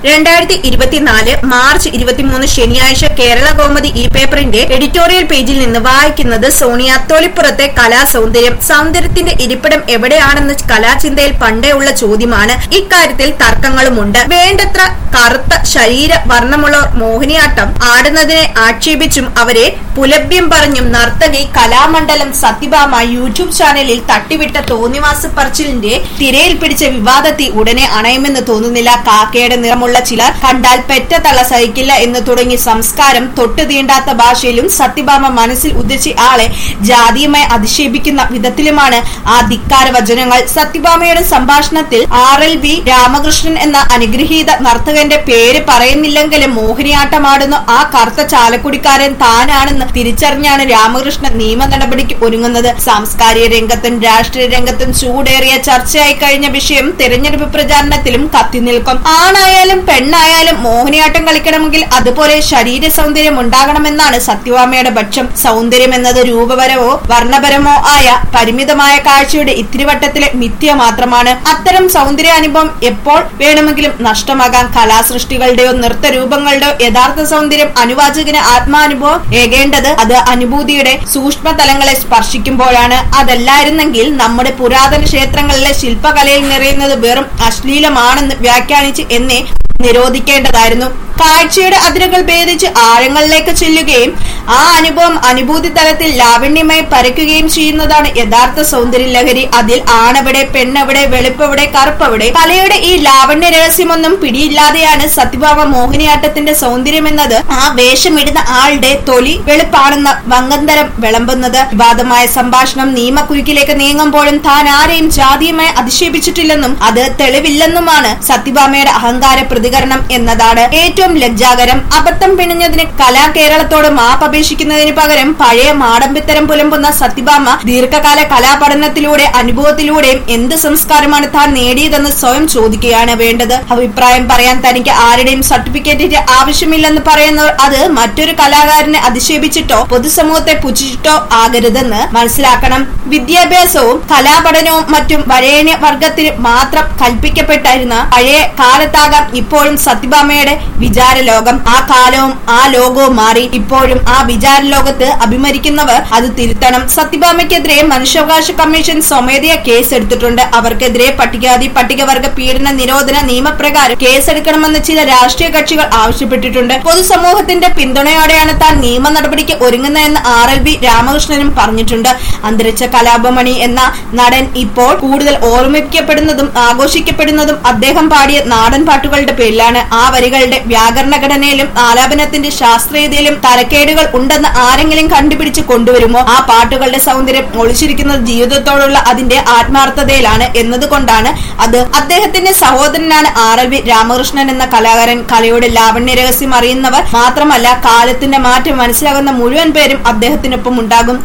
രണ്ടായിരത്തി ഇരുപത്തിനാല് മാർച്ച് ഇരുപത്തിമൂന്ന് ശനിയാഴ്ച കേരള കൗമുദി ഈ പേപ്പറിന്റെ എഡിറ്റോറിയൽ പേജിൽ നിന്ന് വായിക്കുന്നത് സോണിയ തൊളിപ്പുറത്തെ കലാസൗന്ദര്യം സൗന്ദര്യത്തിന്റെ ഇരിപ്പിടം എവിടെയാണെന്ന് കലാചിന്തയിൽ പണ്ടേ ഉള്ള ചോദ്യമാണ് ഇക്കാര്യത്തിൽ തർക്കങ്ങളുമുണ്ട് വേണ്ടത്ര കറുത്ത ശരീര വർണ്ണമുള്ള മോഹിനിയാട്ടം ആടുന്നതിനെ ആക്ഷേപിച്ചും അവരെ പുലഭ്യം പറഞ്ഞും നർത്തകി കലാമണ്ഡലം സത്യഭാമ യൂട്യൂബ് ചാനലിൽ തട്ടിവിട്ട തോന്നിവാസ പറച്ചിലിന്റെ തിരയിൽ പിടിച്ച വിവാദത്തിൽ ഉടനെ അണയുമെന്ന് തോന്നുന്നില്ല കാക്കയുടെ നിറമുള്ള ചിലർ കണ്ടാൽ പെറ്റ തള്ള സഹിക്കില്ല എന്ന് തുടങ്ങി സംസ്കാരം തൊട്ടു തീണ്ടാത്ത ഭാഷയിലും സത്യഭാമ മനസ്സിൽ ഉദ്ദേശിച്ച ആളെ ജാതീയമായി അധിക്ഷേപിക്കുന്ന വിധത്തിലുമാണ് ആ ധിക്കാര വചനങ്ങൾ സത്യഭാമയുടെ സംഭാഷണത്തിൽ ആർ എൽ വി രാമകൃഷ്ണൻ എന്ന അനുഗ്രഹീത നർത്തകന്റെ പേര് പറയുന്നില്ലെങ്കിലും മോഹിനിയാട്ടമാടുന്ന ആ കറുത്ത ചാലക്കുടിക്കാരൻ താനാണെന്ന് തിരിച്ചറിഞ്ഞാണ് രാമകൃഷ്ണൻ നിയമ നടപടിക്ക് ഒരുങ്ങുന്നത് സാംസ്കാരിക രംഗത്തും രാഷ്ട്രീയ രംഗത്തും ചൂടേറിയ ചർച്ചയായി കഴിഞ്ഞ വിഷയം തെരഞ്ഞെടുപ്പ് പ്രചാരണത്തിലും കത്തിനിൽക്കും ആണായാലും പെണ്ണായാലും മോഹിനിയാട്ടം കളിക്കണമെങ്കിൽ അതുപോലെ ശരീര സൗന്ദര്യം ഉണ്ടാകണമെന്നാണ് സത്യഭാമയുടെ പക്ഷം സൗന്ദര്യം എന്നത് രൂപപരമോ വർണ്ണപരമോ ആയ പരിമിതമായ കാഴ്ചയുടെ ഇത്തിരിവട്ടത്തിലെ മിഥ്യ മാത്രമാണ് അത്തരം സൗന്ദര്യാനുഭവം എപ്പോൾ വേണമെങ്കിലും നഷ്ടമാകാം കലാസൃഷ്ടികളുടെയോ നൃത്തരൂപങ്ങളുടെയോ യഥാർത്ഥ സൗന്ദര്യം അനുവാചകന് ആത്മാനുഭവം ഏകേണ്ടത് അത് അനുഭൂതിയുടെ സൂക്ഷ്മ തലങ്ങളെ സ്പർശിക്കുമ്പോഴാണ് അതല്ലായിരുന്നെങ്കിൽ നമ്മുടെ പുരാതന ക്ഷേത്രങ്ങളിലെ ശില്പകലയിൽ നിറയുന്നത് വെറും അശ്ലീലമാണെന്ന് വ്യാഖ്യാനിച്ച് എന്നേ നിരോധിക്കേണ്ടതായിരുന്നു കാഴ്ചയുടെ അതിരുകൾ ഭേദിച്ച് ആഴങ്ങളിലേക്ക് ചെല്ലുകയും ആ അനുഭവം അനുഭൂതി തലത്തിൽ ലാവണ്യമായി പരക്കുകയും ചെയ്യുന്നതാണ് യഥാർത്ഥ സൗന്ദര്യ ലഹരി അതിൽ ആണവിടെ പെണ്ണെവിടെ വെളുപ്പവിടെ കറുപ്പവിടെ കലയുടെ ഈ ലാവണ്യ രഹസ്യമൊന്നും പിടിയില്ലാതെയാണ് സത്യഭാമ മോഹിനിയാട്ടത്തിന്റെ സൗന്ദര്യമെന്നത് ആ വേഷമിടുന്ന ആളുടെ തൊലി വെളുപ്പാണെന്ന വങ്കന്തരം വിളമ്പുന്നത് വിവാദമായ സംഭാഷണം നിയമക്കുരുക്കിലേക്ക് നീങ്ങുമ്പോഴും താൻ ആരെയും ജാതീയമായി അധിക്ഷേപിച്ചിട്ടില്ലെന്നും അത് തെളിവില്ലെന്നുമാണ് സത്യഭാമയുടെ അഹങ്കാര പ്രതികരണം എന്നതാണ് ഏറ്റവും ലജ്ജാകരം അബദ്ധം പിണഞ്ഞതിന് കലാ കേരളത്തോട് മാപ്പപേക്ഷിക്കുന്നതിന് പകരം പഴയ മാടമ്പിത്തരം പുലമ്പുന്ന സത്യഭാമ ദീർഘകാല കലാപഠനത്തിലൂടെ അനുഭവത്തിലൂടെയും എന്ത് സംസ്കാരമാണ് താൻ നേടിയതെന്ന് സ്വയം ചോദിക്കുകയാണ് വേണ്ടത് അഭിപ്രായം പറയാൻ തനിക്ക് ആരുടെയും സർട്ടിഫിക്കറ്റിന്റെ ആവശ്യമില്ലെന്ന് പറയുന്നവർ അത് മറ്റൊരു കലാകാരനെ അധിക്ഷേപിച്ചിട്ടോ പൊതുസമൂഹത്തെ പുച്ഛിച്ചിട്ടോ ആകരുതെന്ന് മനസ്സിലാക്കണം വിദ്യാഭ്യാസവും കലാപഠനവും മറ്റും വരേണ്യ വർഗത്തിന് മാത്രം കൽപ്പിക്കപ്പെട്ടിരുന്ന പഴയ കാലത്താകാം ഇപ്പോഴും സത്യഭാമയുടെ വിചാര ലോകം ആ കാലവും ആ ലോകവും മാറി ഇപ്പോഴും ആ വിചാര ലോകത്ത് അഭിമരിക്കുന്നവർ അത് തിരുത്തണം സത്യഭാമയ്ക്കെതിരെ മനുഷ്യാവകാശ കമ്മീഷൻ സ്വമേധയാ കേസെടുത്തിട്ടുണ്ട് അവർക്കെതിരെ പട്ടികാതി പട്ടികവർഗ പീഡന നിരോധന നിയമപ്രകാരം കേസെടുക്കണമെന്ന് ചില രാഷ്ട്രീയ കക്ഷികൾ ആവശ്യപ്പെട്ടിട്ടുണ്ട് പൊതുസമൂഹത്തിന്റെ പിന്തുണയോടെയാണ് താൻ നിയമ നടപടിക്ക് ഒരുങ്ങുന്നതെന്ന് ആർ എൽ ബി രാമകൃഷ്ണനും പറഞ്ഞിട്ടുണ്ട് അന്തരിച്ച കലാപമണി എന്ന നടൻ ഇപ്പോൾ കൂടുതൽ ഓർമ്മിക്കപ്പെടുന്നതും ആഘോഷിക്കപ്പെടുന്നതും അദ്ദേഹം പാടിയ നാടൻ പാട്ടുകളുടെ പേരിലാണ് ആ വരികളുടെ വ്യാകരണ ഘടനയിലും ആലാപനത്തിന്റെ ശാസ്ത്രീയതയിലും തരക്കേടുകൾ ഉണ്ടെന്ന് ആരെങ്കിലും കണ്ടുപിടിച്ച് കൊണ്ടുവരുമോ ആ പാട്ടുകളുടെ സൗന്ദര്യം ഒളിച്ചിരിക്കുന്നത് ജീവിതത്തോടുള്ള അതിന്റെ ആത്മാർത്ഥതയിലാണ് എന്നതുകൊണ്ടാണ് അത് അദ്ദേഹത്തിന്റെ സഹോദരനാണ് ആർ എൽ വി രാമകൃഷ്ണൻ എന്ന കലാകാരൻ കലയുടെ ലാവണ്യ രഹസ്യം അറിയുന്നവർ മാത്രമല്ല കാലത്തിന്റെ മാറ്റം മനസ്സിലാകുന്ന മുഴുവൻ പേരും അദ്ദേഹത്തിനൊപ്പം ഉണ്ടാകും